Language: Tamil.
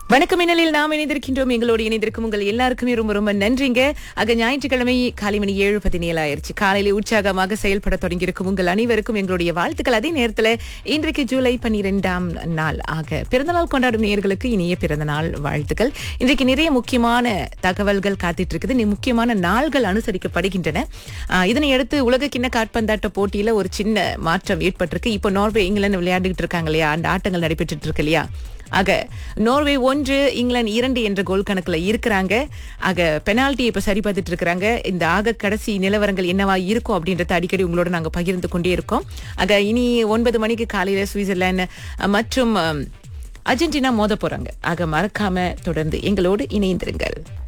வணக்கம் இனலில் நாம் இணைந்திருக்கின்றோம் எங்களோடு இணைந்திருக்கும் உங்கள் எல்லாருக்குமே ரொம்ப ரொம்ப நன்றிங்க ஆக ஞாயிற்றுக்கிழமை காலை மணி ஏழு பதினேழு ஆயிருச்சு காலையில உற்சாகமாக செயல்பட தொடங்கியிருக்கும் உங்கள் அனைவருக்கும் எங்களுடைய வாழ்த்துக்கள் அதே நேரத்துல இன்றைக்கு ஜூலை பன்னிரெண்டாம் நாள் ஆக பிறந்தநாள் கொண்டாடும் நேயர்களுக்கு இனிய பிறந்தநாள் வாழ்த்துக்கள் இன்றைக்கு நிறைய முக்கியமான தகவல்கள் காத்துட்டு இருக்குது நி- முக்கியமான நாள்கள் அனுசரிக்கப்படுகின்றன ஆஹ், இதனை அடுத்து உலக கிண்ண காற்பந்தாட்ட போட்டியில ஒரு சின்ன மாற்றம் ஏற்பட்டிருக்கு இப்போ நார்வே இங்கிலாந்து விளையாடிட்டு இருக்காங்க இல்லையா அந்த ஆட்டங்கள் நடைபெற்றுட்டு இருக்கு இல்லையா ஆக நோர்வே ஒன்று இங்கிலாந்து இரண்டு என்ற கோல் கணக்குல இருக்கிறாங்க ஆக பெனால்டி இப்ப சரி பார்த்துட்டு இருக்கிறாங்க இந்த ஆக கடைசி நிலவரங்கள் என்னவா இருக்கும் அப்படின்றத அடிக்கடி உங்களோட நாங்க பகிர்ந்து கொண்டே இருக்கோம் ஆக இனி ஒன்பது மணிக்கு காலையில சுவிட்சர்லாந்து அஹ், மற்றும் அஹ், அர்ஜென்டினா மோத போறாங்க ஆக மறக்காம தொடர்ந்து எங்களோடு இணைந்திருங்கள்